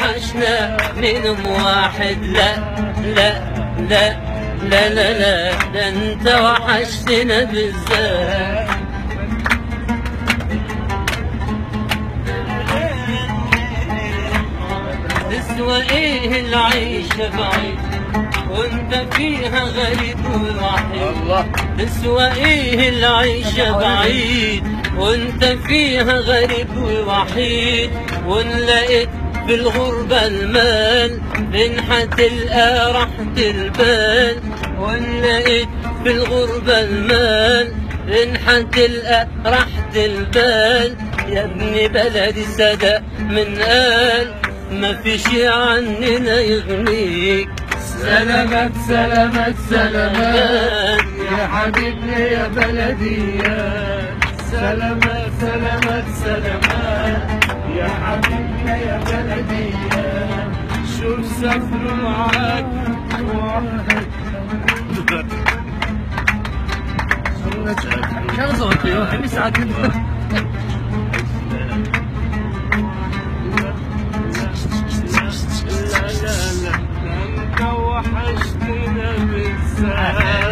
وحشنا ننم واحد لا لا لا لا لا لا ده انت وحشتنا بالذات تسوى ايه العيشة بعيد وانت فيها غريب ووحيد الله تسوى ايه العيشة بعيد وانت فيها غريب ووحيد وان لقيت في الغربة المال فين حتلقى راحة البال وان لقيت في الغربة المال فين حتلقى راحة البال يا ابن بلدي صدق من قال ما فيش عننا يغنيك سلامات سلامات سلامات يا حبيبنا يا بلدي يا سلامات سلامات سلامات يا حبيبنا يا بلدي يا شوف سافروا معاك كم صوتي واحد ساعات لا لا لا انت وحشتنا بالساعات